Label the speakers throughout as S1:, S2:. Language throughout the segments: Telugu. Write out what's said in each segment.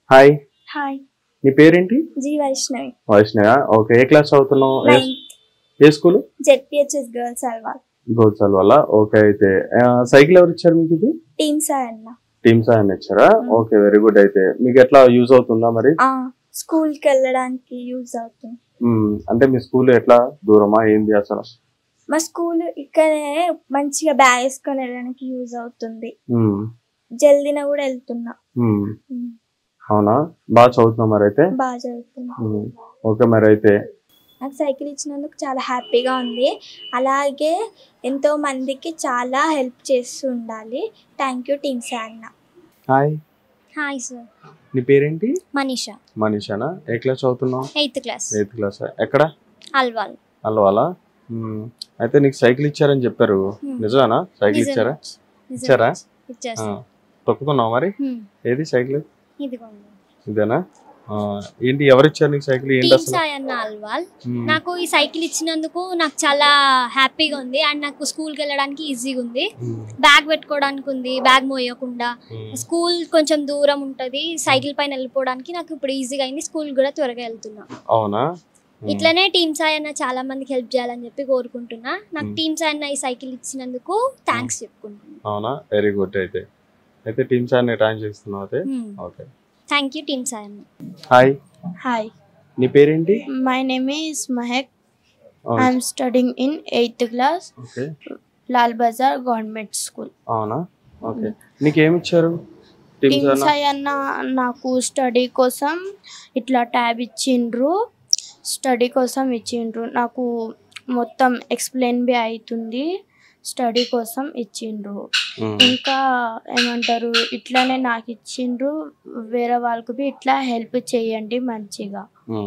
S1: హాయ్
S2: హాయ్
S1: నీ పేరేంటి
S2: జీ వైష్ణవి
S1: వైష్ణవ ఓకే ఏ క్లాస్ చదువుతున్నావు ఏ-
S2: నైన్త్
S1: ఏ స్కూల్
S2: జెడ్పిహెచ్ఎస్ గర్ల్స్ అల్వాల్
S1: గోల్సాల్ వల్ల ఓకే అయితే ఆ, సైకిల్ ఎవరు ఇచ్చారు మీకు ఇది
S2: టీమ్స్ అన్న
S1: టీమ్స్ ఆయన ఇచ్చారా
S2: Mm.
S1: ఓకే వెరీ గుడ్ అయితే మీకు ఎట్లా యూజ్ అవుతుందా మరి
S2: స్కూల్ కి వెళ్ళడానికి యూజ్ అవుతుంది
S1: మ్మ్. అంటే మీ స్కూల్ ఎట్లా దూరమా ఏంది అసలు
S2: మా స్కూల్ ఇక్కడే మంచిగా బ్యాగ్ వేసుకొని వెళ్ళడానికి యూజ్ అవుతుంది
S1: మ్మ్.
S2: జల్దీన కూడా వెళ్తున్నా
S1: మ్మ్.
S2: ఉమ్,
S1: అవునా బాగా చదువుతున్నావు మరి అయితే
S2: బాగా చదువుతున్నా
S1: మ్మ్. ఓకే మరి అయితే
S2: నాకు సైకిల్ ఇచ్చినందుకు చాలా హ్యాపీగా ఉంది అలాగే ఎంతో మందికి చాలా హెల్ప్ చేస్తూ ఉండాలి థ్యాంక్ యూ టీమ్స్ అన్న
S1: హాయ్
S2: హాయ్ సార్
S1: నీ పేరేంటి
S2: మనీషా
S1: మనీషానా ఏ క్లాస్ చదువుతున్నావు
S2: ఎయిత్ క్లాస్
S1: ఎయిత్ క్లాస్ ఎక్కడ
S2: అల్వాల్
S1: అల్వాలా మ్మ్. అయితే నీకు సైకిల్ ఇచ్చారని చెప్పారు
S2: మ్మ్.
S1: నిజమేనా సైకిల్ ఇచ్చారా ఇచ్చారా?
S2: ఇచ్చారా
S1: ఆ. తొక్కుతున్నావు మరి ఏది సైకిల్
S2: ఇదిగోండి
S1: ఇదేనా ఆ, ఏంటి ఎవరు ఇచ్చారు నీకు సైకిల్ ఏంటి
S3: టీమ్
S1: అసలు
S3: సాయి అన్న అల్వాల్
S1: మ్మ్.
S3: నాకు ఈ సైకిల్ ఇచ్చినందుకు నాకు చాలా హ్యాపీగా ఉంది అండ్ నాకు స్కూల్కి వెళ్ళడానికి ఈజీగా ఉంది
S1: మ్మ్.
S3: బ్యాగ్ పెట్టుకోవడానికి ఉంది బ్యాగ్ మోయకుండా
S1: మ్మ్.
S3: స్కూల్ కొంచెం దూరం ఉంటుంది సైకిల్ పైన వెళ్ళిపోవడానికి నాకు ఇప్పుడు ఈజీగా అయింది స్కూల్ కూడా త్వరగా వెళ్తున్నా
S1: అవునా మ్మ్.
S3: ఇట్లనే టీమ్ సాయి అన్న చాలా మందికి హెల్ప్ చేయాలని చెప్పి కోరుకుంటున్నా నాకు
S1: మ్మ్.
S3: టీమ్ సాయి అన్న ఈ సైకిల్ ఇచ్చినందుకు థ్యాంక్స్ చెప్పుకుంటున్నా
S1: అవునా వెరీ గుడ్ అయితే అయితే టీమ్స్ అన్ని ట్రాన్ చేస్తున్నావు అయితే okay
S3: thank you team Sai అన్న
S1: హాయ్
S2: హాయ్
S1: నీ పేరేంటి
S2: మై నేమ్ ఈస్ మహక్
S1: అవును.
S2: I am studying in eighth class
S1: okay
S2: Lal Bazaar government school
S1: అవునా ఓకే నీకేమి ఇచ్చారు టీమ్స్
S2: టీమ్
S1: అన్న
S2: సాయి అన్న నాకు స్టడీ కోసం ఇట్లా ట్యాబ్ ఇచ్చిండ్రు స్టడీ కోసం ఇచ్చిండ్రు నాకు మొత్తం ఎక్స్ప్లెయిన్ బి అవుతుంది స్టడీ కోసం ఇచ్చిండ్రు
S1: మ్మ్.
S2: ఇంకా ఏమంటారు ఇట్లానే నాకు ఇచ్చిండ్రు వేరే వాళ్ళకు బి ఇట్లా హెల్ప్ చేయండి మంచిగా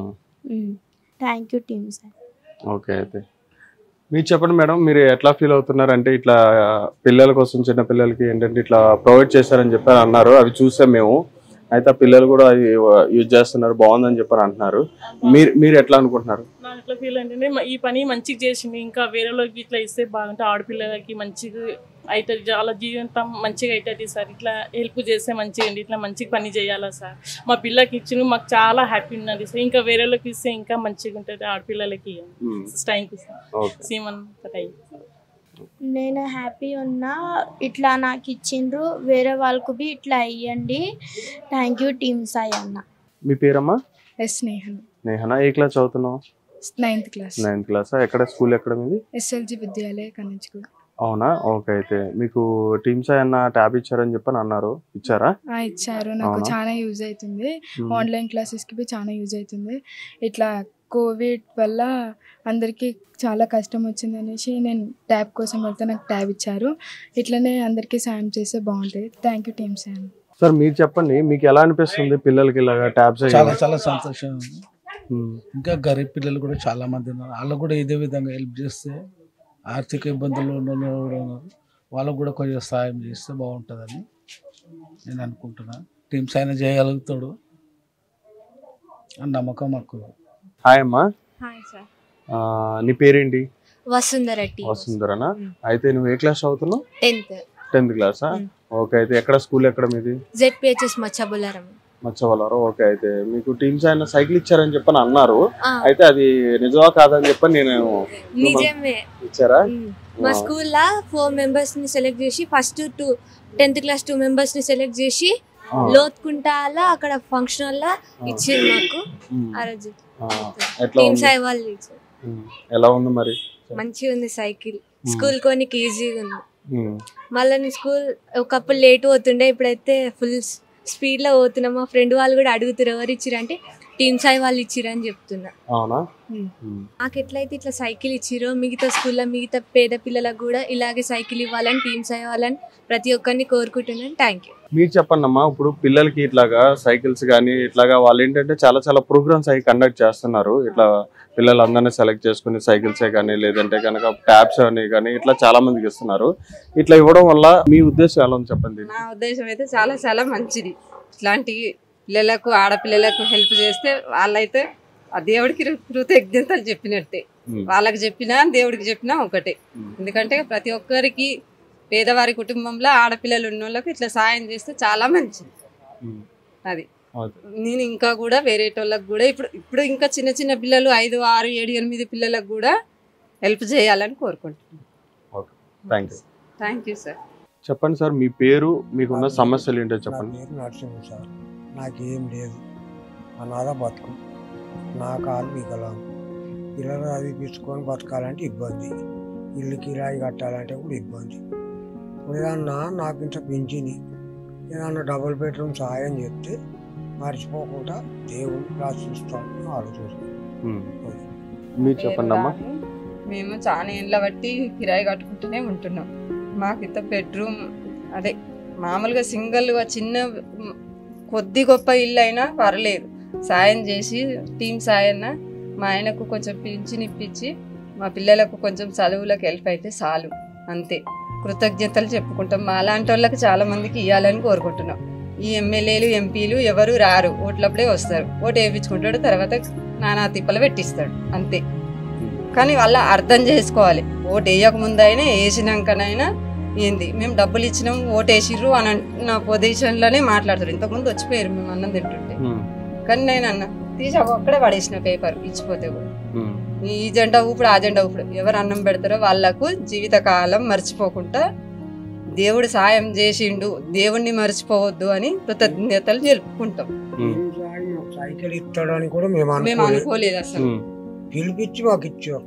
S1: మ్మ్.
S2: Thank you team sir
S1: okay అయితే మీరు చెప్పండి మేడం మీరు ఎట్లా ఫీల్ అవుతున్నారు అంటే ఇట్లా పిల్లల కోసం చిన్న పిల్లలకి ఏంటంటే ఇట్లా ప్రొవైడ్ చేశారని చెప్పారు అన్నారు అవి చూసాం మేము అయితే ఆ పిల్లలు కూడా అవి యూజ్ చేస్తున్నారు బాగుందని చెప్పారు అంటున్నారు మీరు మీరు ఎట్లా అనుకుంటున్నారు
S4: నాకు ఎట్లా ఫీల్ అంటే ఈ పని మంచిగా చేసింది ఇంకా వేరే వాళ్ళకి ఇట్లా ఇస్తే బాగుంటుంది ఆడపిల్లలకి మంచిగా అవుతుంది చాలా జీవితం మంచిగా అవుతుంది సార్ ఇట్లా హెల్ప్ చేస్తే మంచిగా ఉంది ఇట్లా మంచిగా పని చేయాలా సార్ మా పిల్లకి ఇచ్చిన మాకు చాలా హ్యాపీ ఉన్నది సార్ ఇంకా వేరే వాళ్ళకి ఇస్తే ఇంకా మంచిగా ఉంటుంది ఆడపిల్లలకి
S1: మ్మ్.
S4: థ్యాంక్ యూ సార్
S1: ఓకే
S4: సీమన్ థ్యాంక్ యూ
S2: నేను హ్యాపీ ఉన్నా ఇట్లా నాకు ఇచ్చిండ్రు వేరే వాళ్ళకు బి ఇట్లా ఇవ్వండి థ్యాంక్ యూ టీమ్ సాయి అన్న
S1: మీ పేరమ్మా
S5: ఎస్ స్నేహన్
S1: నేహనా ఏ క్లాస్ చదువుతున్నావు
S5: నైన్త్ క్లాస్
S1: నైన్త్ క్లాస్ ఎక్కడ స్కూల్ ఎక్కడ మీది
S5: ఎస్ఎల్జి విద్యాలయ కన్నెచ్చుగూడ
S1: అవునా ఓకే అయితే మీకు టీమ్స్ అన్న ట్యాబ్ ఇచ్చారని చెప్పని అన్నారు ఇచ్చారా
S5: ఆ, ఇచ్చారు నాకు
S1: అవునా?
S5: చాలా యూజ్ అవుతుంది
S1: మ్మ్.
S5: ఆన్లైన్ క్లాసెస్కి బి చాలా యూజ్ అవుతుంది ఇట్లా కోవిడ్ వల్ల అందరికీ చాలా కష్టం వచ్చింది అనేసి నేను ట్యాబ్ కోసం వెళ్తే నాకు ట్యాబ్ ఇచ్చారు ఇట్లనే అందరికీ సాయం చేస్తే బాగుంటుంది థ్యాంక్ యూ టీమ్ సాయం
S1: సార్ మీరు చెప్పండి మీకు ఎలా అనిపిస్తుంది పిల్లలకి ఇలాగా ట్యాబ్స్
S6: చాలా చాలా సంతోషం ఉంది ఇంకా గరీబ్ పిల్లలు కూడా చాలా మంది ఉన్నారు వాళ్ళకు కూడా ఇదే విధంగా హెల్ప్ చేస్తే ఆర్థిక ఇబ్బందులు ఉన్న వాళ్ళు కూడా ఉన్నారు వాళ్ళకు కూడా కొంచెం సాయం చేస్తే బాగుంటుందని నేను అనుకుంటున్నా టీమ్స్ అయినా చేయగలుగుతాడు అని నమ్మకం మాకు
S1: హాయ్ అమ్మా
S3: హాయ్ సార్
S1: ఆ, నీ పేరేంటి
S3: వసుంధర టీ
S1: వసుంధరనా
S3: మ్మ్.
S1: అయితే నువ్వు ఏ క్లాస్ చదువుతున్నావు
S3: టెన్త్
S1: టెన్త్ క్లాసా
S3: మ్మ్.
S1: ఓకే అయితే ఎక్కడ స్కూల్ ఎక్కడ మీది
S3: జెడ్పిహెచ్ఎస్ మచ్చబుల్లారం
S1: మచ్చవలరు ఓకే అయితే మీకు టీమ్స్ ఆయన సైకిల్ ఇచ్చారని చెప్పని అన్నారు అయితే అది నిజమా కాదని చెప్పని నేను
S3: నిజమే
S1: ఇచ్చారా
S3: ఉమ్. మా స్కూల్లో ఫోర్ మెంబర్స్ ని సెలెక్ట్ చేసి first two tenth class two members ని సెలెక్ట్ చేసి
S1: ఆ,
S3: లోతుకుంటాల అక్కడ ఫంక్షన్ హాల్ ఇచ్చింది మాకు
S1: మ్మ్.
S3: ఆ రోజు
S1: ఆ, ఎట్లా
S3: టీమ్
S1: ఉంది
S3: సాయి వాళ్ళు ఇచ్చారు
S1: మ్మ్. ఎలా ఉంది మరి
S3: మంచిగా ఉంది సైకిల్ స్కూల్ కొనికి ఈజీగా ఉంది
S1: మ్మ్.
S3: మళ్ళీ నేను స్కూల్ ఒకప్పుడు లేట్ పోతుండే ఇప్పుడైతే ఫుల్ స్పీడ్ లో పోతున్నా మా ఫ్రెండ్ వాళ్ళు కూడా అడుగుతారు ఎవరు ఇచ్చిరు అంటే టీమ్ సాయి వాళ్ళు ఇచ్చిరు అని చెప్తున్నా
S1: అవునా
S3: మ్మ్.
S1: మ్మ్.
S3: నాకు ఎట్లయితే ఇట్లా సైకిల్ ఇచ్చిరో మిగతా స్కూల్లో మిగతా పేద పిల్లలకు కూడా ఇలాగే సైకిల్ ఇవ్వాలని టీమ్స్ అవ్వాలని ప్రతి ఒక్కరిని కోరుకుంటున్నాను థ్యాంక్ యూ
S1: మీరు చెప్పండి అమ్మా ఇప్పుడు పిల్లలకి ఇట్లాగా సైకిల్స్ కానీ ఇట్లాగా వాళ్ళు ఏంటంటే చాలా చాలా ప్రోగ్రామ్స్ అవి కండక్ట్ చేస్తున్నారు ఇట్లా పిల్లలందరినీ సెలెక్ట్ చేసుకుని సైకిల్సే కానీ లేదంటే కనుక ట్యాబ్స్ అని కానీ ఇట్లా చాలా మందికి ఇస్తున్నారు ఇట్లా ఇవ్వడం వల్ల మీ ఉద్దేశం ఎలా ఉంది చెప్పండి
S7: నా ఉద్దేశం అయితే చాలా చాలా మంచిది ఇట్లాంటి పిల్లలకు ఆడపిల్లలకు హెల్ప్ చేస్తే వాళ్ళైతే ఆ దేవుడికి కృ- కృతజ్ఞతలు చెప్పినట్టే
S1: మ్మ్.
S7: వాళ్ళకి చెప్పినా దేవుడికి చెప్పినా ఒకటే
S1: మ్మ్.
S7: ఎందుకంటే ప్రతి ఒక్కరికి పేదవారి కుటుంబంలో ఆడపిల్లలు ఉన్న వాళ్ళకి ఇట్లా సాయం చేస్తే చాలా మంచిది
S1: మ్మ్.
S7: అది
S1: ఓకే.
S7: నేను ఇంకా కూడా వేరేటోళ్ళకి కూడా ఇప్పుడు ఇప్పుడు ఇంకా చిన్న చిన్న పిల్లలు ఐదు ఆరు ఏడు ఎనిమిది పిల్లలకు కూడా హెల్ప్ చేయాలని కోరుకుంటున్నాను
S1: thank you
S7: thank you sir
S1: చెప్పండి సార్ మీ పేరు మీకున్న సమస్యలు ఏంటో
S8: నా
S1: చెప్పండి
S8: పేరు నరసింహ సార్ నాకేం లేదు అనాథ బతుకు నా కాలు వికలాంగు పిల్లలు చదివించుకొని బతకాలంటే ఇబ్బంది ఇల్లు కిరాయి కట్టాలంటే కూడా ఇబ్బంది ఇప్పుడు ఏదన్నా నాకు ఇంత పెంచింది ఏదన్నా డబుల్ బెడ్రూమ్ సహాయం చేస్తే మర్చిపోకుండా దేవుడిని ప్రార్థిస్తాను ఆలోచిస్తాను
S1: ఉమ్. మీరు చెప్పండి అమ్మా
S7: పేరు రాము. మేము చాలా ఏళ్ళ బట్టి కిరాయి కట్టుకుంటూనే ఉంటున్నాం మాకు ఇంత బెడ్రూమ్ అదే మామూలుగా సింగిల్గా చిన్న మ్, కొద్ది గొప్ప ఇల్లు అయినా పర్లేదు సాయం చేసి టీం సాయన్న మా ఆయనకు కొంచెం పింఛన్ ఇప్పించి మా పిల్లలకు కొంచెం చదువులకు హెల్ప్ అయితే చాలు అంతే కృతజ్ఞతలు చెప్పుకుంటాం మా అలాంటి వాళ్ళకి చాలా మందికి ఇవ్వాలని కోరుకుంటున్నాం ఈ ఎమ్మెల్యేలు ఎంపీలు ఎవరు రారు ఓట్లప్పుడే వస్తారు ఓటు వేయించుకుంటాడు తర్వాత నానా తిప్పలు పెట్టిస్తాడు అంతే కానీ వాళ్ళ అర్థం చేసుకోవాలి ఓటు వేయక ముందైనా వేసినాకనైనా ఏంది మేము డబ్బులు ఇచ్చినాం ఓటు వేసిర్రు అని అంటున్న పొజిషన్లోనే మాట్లాడతారు ఇంతకుముందు వచ్చిపోయారు మేము అన్నం తింటుంటే
S1: ఉమ్.
S7: కానీ నేను అన్న తీసి ఒక్కడే పడేసిన పేపర్ ఇచ్చిపోతే కూడా
S1: ఉమ్.
S7: ఈ జెండా ఊపుడు ఆ జెండా ఊపుడు ఎవరు అన్నం పెడతారో వాళ్ళకు జీవితకాలం మర్చిపోకుండా దేవుడు సాయం చేసిండు దేవుణ్ణి మర్చిపోవద్దు అని కృతజ్ఞతలు జరుపుకుంటాం
S1: ఉమ్.
S8: సైకిల్ ఇస్తాడని కూడా మేము
S7: మేము
S8: అనుకోలేదు
S7: అనుకోలేదు అసలు
S1: ఉమ్.
S8: పిలిపించి మాకు ఇచ్చారు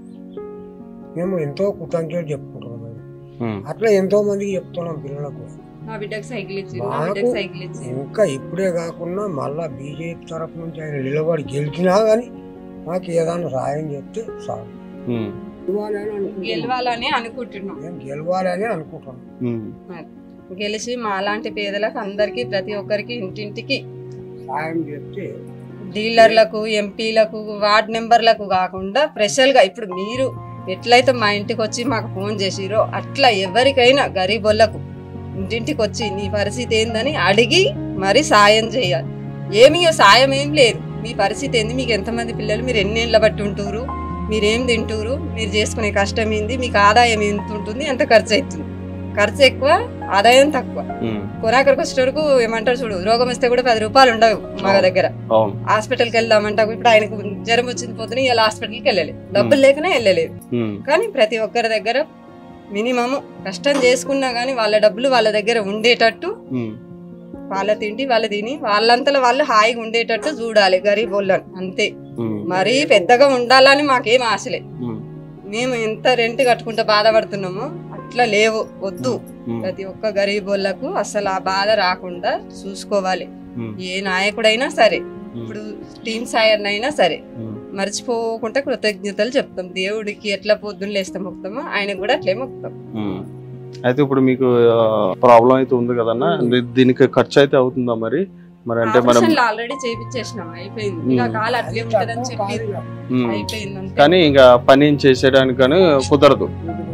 S8: మేము ఎంతో కృతజ్ఞతలు చెప్పుకుంటున్నాం మేము.
S1: ఉమ్.
S8: అట్లా ఎంతో మందికి చెప్తున్నాం పిల్లలకు
S7: మా బిడ్డకు సైకిల్ ఇచ్చి మా
S8: మాకు
S7: బిడ్డకు సైకిల్ ఇచ్చి
S8: ఇంకా ఇప్పుడే కాకుండా మళ్ళా బీజేపీ తరఫు నుంచి ఆయన నిలబడి గెలిచినా కానీ మాకు ఏదైనా సాయం చెప్తే చాలు
S1: ఉమ్.
S8: గెలవాలని అనుకుంటున్నాం.
S7: గెలవాలని అనుకుంటున్నాం
S8: మేము గెలవాలని అనుకుంటున్నాం
S1: ఉమ్.
S7: గెలిచి మా లాంటి పేదలకు అందరికి ప్రతి ఒక్కరికి ఇంటింటికి
S8: సాయం చెప్తే
S7: డీలర్లకు ఎంపీలకు వార్డ్ మెంబర్లకు కాకుండా స్పెషల్గా ఇప్పుడు మీరు ఎట్లయితే మా ఇంటికి వచ్చి మాకు ఫోన్ చేసిరో అట్లా ఎవరికైనా గరీబోళ్ళకు ఇంటింటికి వచ్చి నీ పరిస్థితి ఏందని అడిగి మరి సాయం చేయాలి ఏమి సాయం ఏం లేదు మీ పరిస్థితి ఏంది మీకు ఎంతమంది పిల్లలు మీరు ఎన్నేళ్ళ బట్టి ఉంటురు మీరేం తింటురు మీరు చేసుకునే కష్టం ఏంది మీకు ఆదాయం ఎంత ఉంటుంది ఎంత ఖర్చు అవుతుంది ఖర్చు ఎక్కువ ఆదాయం తక్కువ
S1: ఉమ్.
S7: కొనాకరికి వచ్చేటరకు ఏమంటారు చూడు రోగం వస్తే కూడా పది రూపాయలు ఉండవు మా దగ్గర
S1: అవును
S7: హాస్పిటల్కి వెళ్దామంటే ఇప్పుడు ఆయనకు జ్వరం వచ్చింది పోతుంది ఇలా హాస్పిటల్కి వెళ్ళలేదు డబ్బులు లేకనే వెళ్ళలేదు
S1: ఉమ్.
S7: కానీ ప్రతి ఒక్కరి దగ్గర మినిమం కష్టం చేసుకున్నా కానీ వాళ్ళ డబ్బులు వాళ్ళ దగ్గర ఉండేటట్టు
S1: ఉమ్.
S7: వాళ్ళ తిండి వాళ్ళ తిని వాళ్ళంతలో వాళ్ళు హాయిగా ఉండేటట్టు చూడాలి గరీబ్ వాళ్ళని అంతే
S1: ఉమ్.
S7: మరీ పెద్దగా ఉండాలని మాకేం ఆశలే
S1: ఉమ్.
S7: మేము ఎంత రెంట్ కట్టుకుంటే బాధపడుతున్నామో అట్లా లేవు వద్దు
S1: ఉమ్.
S7: ప్రతి ఒక్క గరీబ్ వాళ్ళకు అసలు ఆ బాధ రాకుండా చూసుకోవాలి
S1: ఉమ్.
S7: ఏ నాయకుడైనా సరే
S1: ఉమ్.
S7: ఇప్పుడు టీమ్ సాయర్ అయినా సరే
S1: ఉమ్.
S7: మర్చిపోకుండా కృతజ్ఞతలు చెప్తాం దేవుడికి ఎట్లా పొద్దున్న లేస్తే మొక్కుతామో ఆయనకు కూడా అట్లే మొక్కుతాం
S1: ఉమ్. అయితే ఇప్పుడు మీకు ప్రాబ్లం అయితే ఉంది కదన్నా దీ- దీనికి ఖర్చు అయితే అవుతుందా మరి మరి అంటే మనం
S7: ఆపరేషన్లు ఆల్రెడీ చేపించేసినాం అయిపోయింది ఇంకా
S1: ఉమ్.
S7: కాలు అట్లే ఉంటదని చెప్పి
S1: ఉమ్.
S7: అయిపోయింది అంతే.
S1: కానీ ఇంకా పని చేసేయడానికి కానీ కుదరదు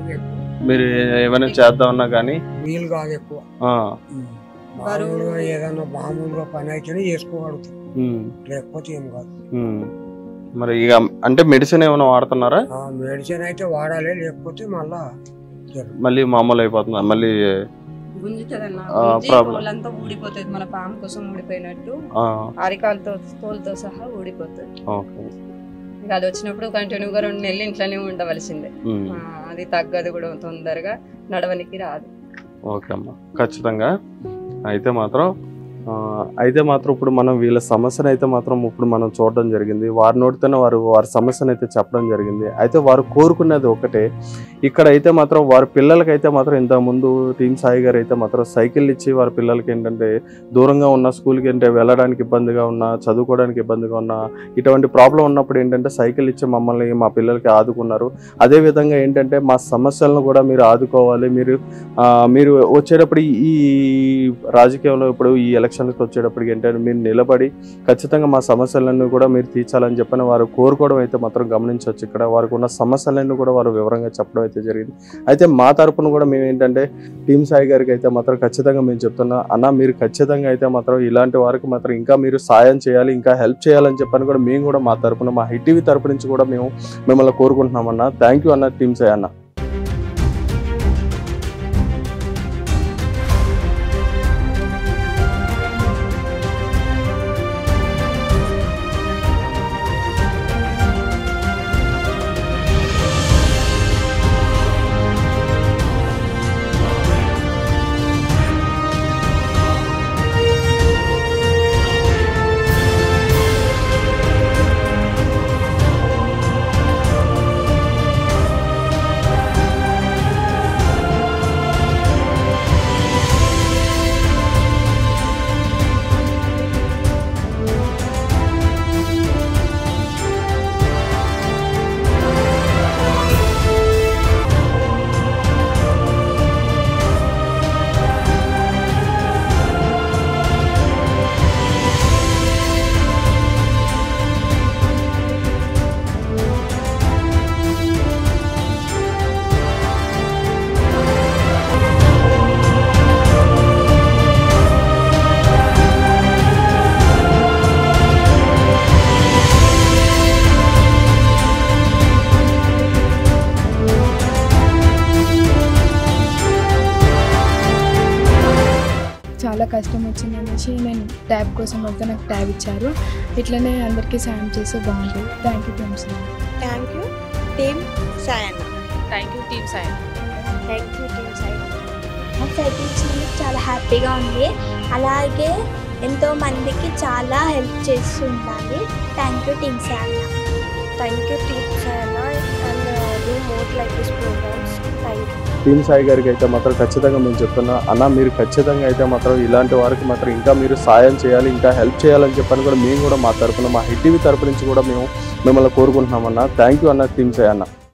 S1: మీరు ఏమైనా చేద్దామన్నా కానీ
S8: వీలు కాదు ఎక్కువ
S1: ఆ,
S8: మామూలుగా ఏదైనా మామూలుగా పని అయితేనే చేసుకోగలుగుతాం
S1: ఉమ్,
S8: లేకపోతే ఏం కాదు
S1: ఉమ్. మరి ఇక అంటే మెడిసిన్ ఏమైనా వాడుతున్నారా
S8: ఆ మెడిసిన్ అయితే వాడాలి లేకపోతే మళ్ళా జరగదు.
S1: మళ్ళీ మామూలు అయిపోతుందా మళ్ళీ
S7: గుంజుతుందన్న
S1: ఆ,
S7: గుంజి
S1: problem.
S7: తోలంతా ఊడిపోతుంది మన పాము కోసం ఊడిపోయినట్టు
S1: ఆ,
S7: అరికాలతో తోలుతో సహా ఊడిపోతుంది
S1: ఓకే
S7: ఇక అది వచ్చినప్పుడు కంటిన్యూగా రెండు నెలలు ఇంట్లోనే ఉండవలసిందే
S1: ఉమ్,
S7: ఆ, అది తగ్గదు కూడా తొందరగా నడవనికి రాదు
S1: ఓకే అమ్మా ఖచ్చితంగా అయితే మాత్రం ఆ, అయితే మాత్రం ఇప్పుడు మనం వీళ్ళ సమస్యను అయితే మాత్రం ఇప్పుడు మనం చూడడం జరిగింది వారి నోటితోనే వారు వారి సమస్యను అయితే చెప్పడం జరిగింది అయితే వారు కోరుకునేది ఒకటే ఇక్కడ అయితే మాత్రం వారి పిల్లలకైతే మాత్రం ఇంతకు ముందు టీమ్ సాయి గారు అయితే మాత్రం సైకిల్ ఇచ్చి వారి పిల్లలకి ఏంటంటే దూరంగా ఉన్న స్కూల్కి అంటే వెళ్ళడానికి ఇబ్బందిగా ఉన్నా చదువుకోవడానికి ఇబ్బందిగా ఉన్నా ఇటువంటి ప్రాబ్లం ఉన్నప్పుడు ఏంటంటే సైకిల్ ఇచ్చి మమ్మల్ని మా పిల్లలకి ఆదుకున్నారు అదే విధంగా ఏంటంటే మా సమస్యలను కూడా మీరు ఆదుకోవాలి మీరు ఆ, మీరు వచ్చేటప్పుడు ఈ రాజకీయంలో ఇప్పుడు ఈ ఎలక్షన్కి వచ్చేటప్పటికి ఏంటంటే మీరు నిలబడి ఖచ్చితంగా మా సమస్యలన్నీ కూడా మీరు తీర్చాలని చెప్పని వారు కోరుకోవడం అయితే మాత్రం గమనించవచ్చు ఇక్కడ వారికి ఉన్న సమస్యలన్నీ కూడా వారు వివరంగా చెప్పడం అయితే జరిగింది అయితే మా తరపున కూడా మేము ఏంటంటే టీమ్ సాయి గారికి అయితే మాత్రం ఖచ్చితంగా మేము చెప్తున్నా అన్న మీరు ఖచ్చితంగా అయితే మాత్రం ఇలాంటి వారికి మాత్రం ఇంకా మీరు సాయం చేయాలి ఇంకా హెల్ప్ చేయాలని చెప్పని కూడా మేము కూడా మా తరపున మా హిట్ టీవీ తరపు నుంచి కూడా మేము మిమ్మల్ని కోరుకుంటున్నామన్నా థ్యాంక్ యూ అన్న టీమ్ సాయి అన్న
S5: చాలా కష్టం వచ్చింది అనేసి నేను ట్యాబ్ కోసం వెళ్తే నాకు ట్యాబ్ ఇచ్చారు ఇట్లనే అందరికీ సాయం చేస్తే బాగుంటుంది thank you teams
S9: thank you team Sayanna
S10: thank you team Sai
S9: thank you team Sayanna
S11: నాకు సైకిల్ ఇచ్చినందుకు చాలా హ్యాపీగా ఉంది అలాగే ఎంతో మందికి చాలా హెల్ప్ చేస్తుండాలి thank you team Sayanna
S9: thank you team Sayanna and do more like this programs thank you
S1: team Sai గారికి అయితే మాత్రం ఖచ్చితంగా మేము చెప్తున్నా అన్న మీరు ఖచ్చితంగా అయితే మాత్రం ఇలాంటి వారికి మాత్రం ఇంకా మీరు సాయం చేయాలి ఇంకా హెల్ప్ చేయాలని చెప్పని కూడా మేము కూడా మా తరపున మా హిట్ టీవీ తరపు నుంచి కూడా మేము మిమ్మల్ని కోరుకుంటున్నామన్న థ్యాంక్ యూ అన్న టీమ్ సాయి అన్న